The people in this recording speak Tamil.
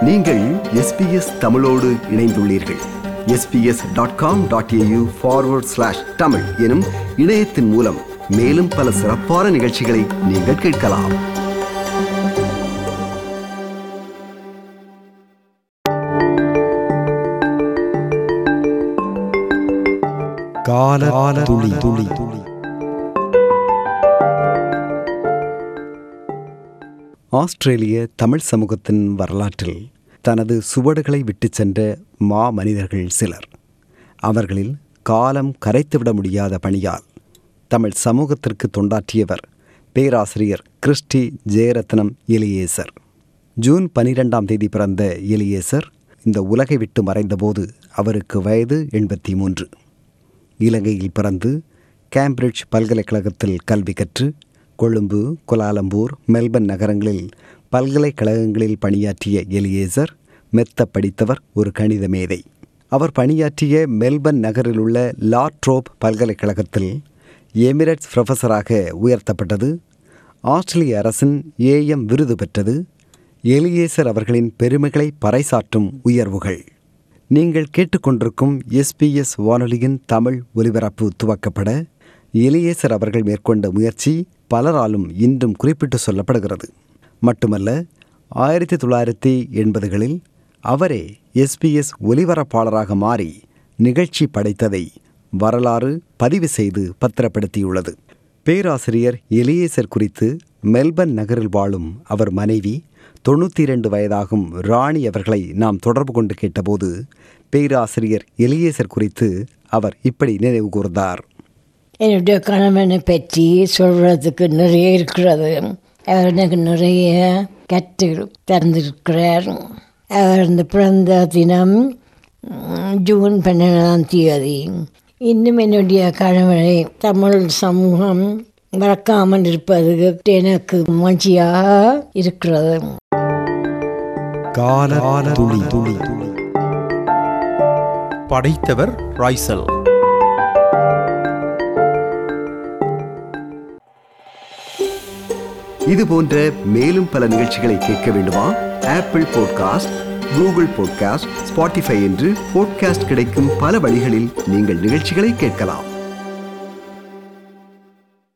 நீங்கள் எஸ்பிஎஸ் தமிழோடு இணைந்துள்ளீர்கள் SBS dot com dot AU forward slash Tamil எனும் இணையத்தின் மூலம் மேலும் பல சிறப்பான நிகழ்ச்சிகளை நீங்கள் கேட்கலாம் கால துளி துளி துளி ஆஸ்திரேலிய தமிழ் சமூகத்தின் வரலாற்றில் தனது சுவடுகளை விட்டுச் சென்ற மா மனிதர்கள் சிலர் அவர்களில் காலம் கரைத்துவிட முடியாத பணியால் தமிழ் சமூகத்திற்கு தொண்டாற்றியவர் பேராசிரியர் கிறிஸ்டி ஜெயரத்னம் எலியேசர் ஜூன் பனிரெண்டாம் தேதி பிறந்த எலியேசர் இந்த உலகை விட்டு மறைந்தபோது அவருக்கு வயது எண்பத்தி மூன்று இலங்கையில் பிறந்து கேம்பிரிட்ஜ் பல்கலைக்கழகத்தில் கல்வி கற்று கொழும்பு குலாலம்பூர் மெல்பர்ன் நகரங்களில் பல்கலைக்கழகங்களில் பணியாற்றிய எலியேசர் மெத்த படித்தவர் ஒரு கணித மேதை அவர் பணியாற்றிய மெல்பர்ன் நகரில் உள்ள லாட்ரோப் பல்கலைக்கழகத்தில் எமிரேட்ஸ் ப்ரொஃபஸராக உயர்த்தப்பட்டது ஆஸ்திரேலிய அரசின் ஏஎம் விருது பெற்றது எலியேசர் அவர்களின் பெருமைகளை பறைசாற்றும் உயர்வுகள் நீங்கள் கேட்டுக்கொண்டிருக்கும் எஸ்பிஎஸ் வானொலியின் தமிழ் ஒலிபரப்பு துவக்கப்பட எலியேசர் அவர்கள் மேற்கொண்ட முயற்சி பலராலும் இன்றும் குறிப்பிட்டு சொல்லப்படுகிறது மட்டுமல்ல ஆயிரத்தி தொள்ளாயிரத்தி எண்பதுகளில் அவரே எஸ்பிஎஸ் ஒலிபரப்பாளராக மாறி நிகழ்ச்சி படைத்ததை வரலாறு பதிவு செய்து பத்திரப்படுத்தியுள்ளது பேராசிரியர் எலியேசர் குறித்து மெல்பர்ன் நகரில் வாழும் அவர் மனைவி தொண்ணூற்றி இரண்டு வயதாகும் ராணி அவர்களை நாம் தொடர்பு கொண்டு கேட்டபோது பேராசிரியர் எலியேசர் குறித்து அவர் இப்படி நினைவு கூர்ந்தார் என்னுடைய கணவனை பற்றி சொல்கிறதுக்கு நிறைய இருக்கிறது அவர் எனக்கு நிறைய கற்று தந்திருக்கிறார் அவர் இந்த பிறந்த தினம் ம், ஜூன் பன்னெண்டாம் தேதி இன்னும் என்னுடைய கணவனை தமிழ் சமூகம் மறக்காமல் இருப்பது எனக்கு மகிழ்ச்சியாக இருக்கிறது கால துளி துளி துளி படைத்தவர் ராய்சல் இது போன்ற மேலும் பல நிகழ்ச்சிகளை கேட்க வேண்டுமா Apple podcast Google podcast Spotify என்று பாட்காஸ்ட் கிடைக்கும் பல வழிகளில் நீங்கள் நிகழ்ச்சிகளை கேட்கலாம்